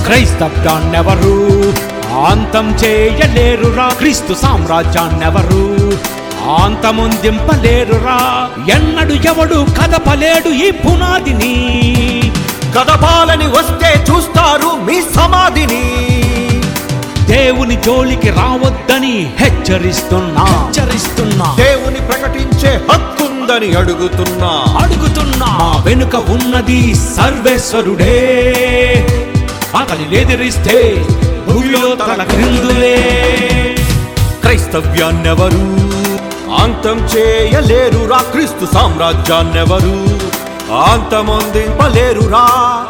క్రైస్తవ్యాన్నెవరు అంతం చేయలేరురా క్రీస్తు సామ్రాజ్యాన్నెవరు అంతమొందింపలేరురా ఎన్నడు ఎవడు కదపలేడు ఈ పునాదిని కదపాలని వస్తే చూస్తారు మీ సమాధిని దేవుని జోలికి రావద్దని హెచ్చరిస్తున్నా హెచ్చరిస్తున్నా దేవుని ప్రకటించే హక్కుందని అడుగుతున్నా అడుగుతున్నా మా వెనుక ఉన్నది సర్వేశ్వరుడే అతని ఎదిరిస్తే భూమిలో తల క్రిందులే క్రైస్తవ్యాన్నెవరు అంతం చేయలేరురా క్రీస్తు సామ్రాజ్యాన్నెవరు అంతమొందింపలేరురా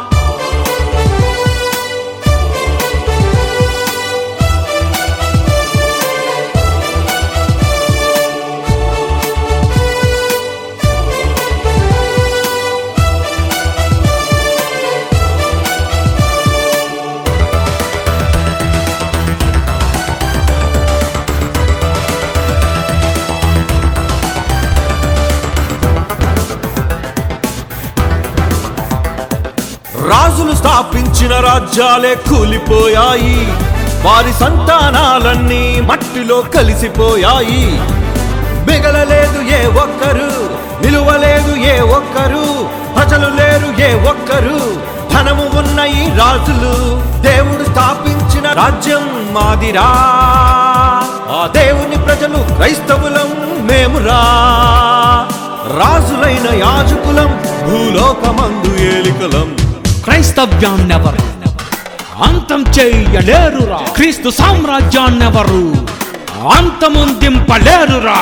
రాజులు స్థాపించిన రాజ్యాలే కూలిపోయాయి వారి సంతానాలన్నీ మట్టిలో కలిసిపోయాయి మిగలలేదు ఏ ఒక్కరు నిలువలేదు ఏ ఒక్కరు ప్రజలు లేరు ఏ ఒక్కరు ధనము ఉన్న ఈ రాజులు దేవుడు స్థాపించిన రాజ్యం మాదిరా ఆ దేవుని ప్రజలు క్రైస్తవులం మేమురా రాజులైన యాజకులం భూలోకమందు ఏలికలం క్రైస్తవ్యాన్నెవరు అంతం చెయ్యలేరురా క్రీస్తు సామ్రాజ్యాన్నెవరు అంతమొందింపలేరురా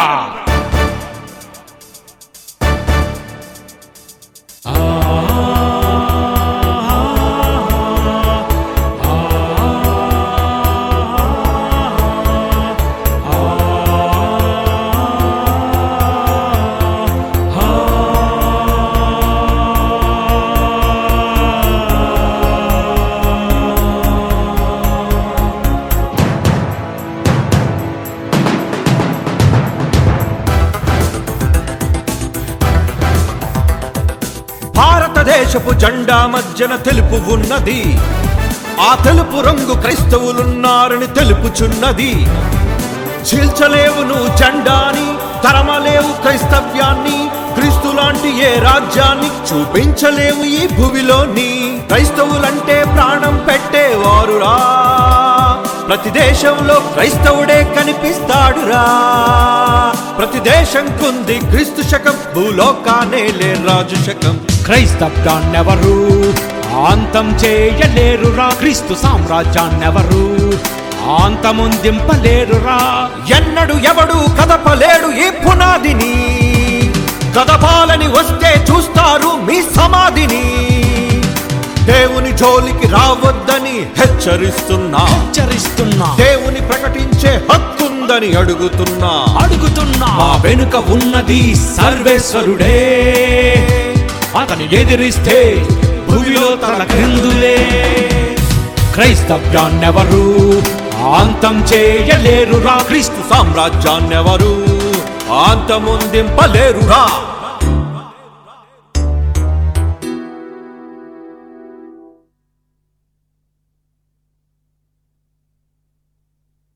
భారతదేశపు జెండా మధ్యన తెలుపు ఉన్నది ఆ తెలుపు రంగు క్రైస్తవులున్నారని తెలుపుచున్నది చీల్చలేవు నువ్వు జెండాని తరమలేవు క్రైస్తవ్యాన్ని క్రీస్తు లాంటి ఏ రాజ్యాన్ని చూపించలేవు ఈ భూమిలోని క్రైస్తవులంటే ప్రాణం పెట్టేవారురా ప్రతి దేశంలో క్రైస్తవుడే కనిపిస్తాడురా ప్రతి దేశం కుంది క్రీస్తు శకం భూలోకానే లే రాజు శకం క్రైస్తవ్యాన్నెవరు అంతం చేయలేరురా క్రీస్తు సామ్రాజ్యాన్నెవరు అంతమొందింపలేరురా ఎన్నడు ఎవడు కదపలేడు ఈ పునాదిని కదపాలని వస్తే చూస్తారు మీ సమాధిని దేవుని జోలికి రావద్దని హెచ్చరిస్తున్నా హెచ్చరిస్తున్నా దేవుని ప్రకటించే హక్కుందని అడుగుతున్నా అడుగుతున్నా మా వెనుక ఉన్నది సర్వేశ్వరుడే అతని ఎదిరిస్తే భూమిలో తల క్రిందులే క్రైస్తవ్యాన్నెవరు అంతం చేయలేరురా క్రీస్తు సామ్రాజ్యాన్నెవరు అంతమొందింపలేరురా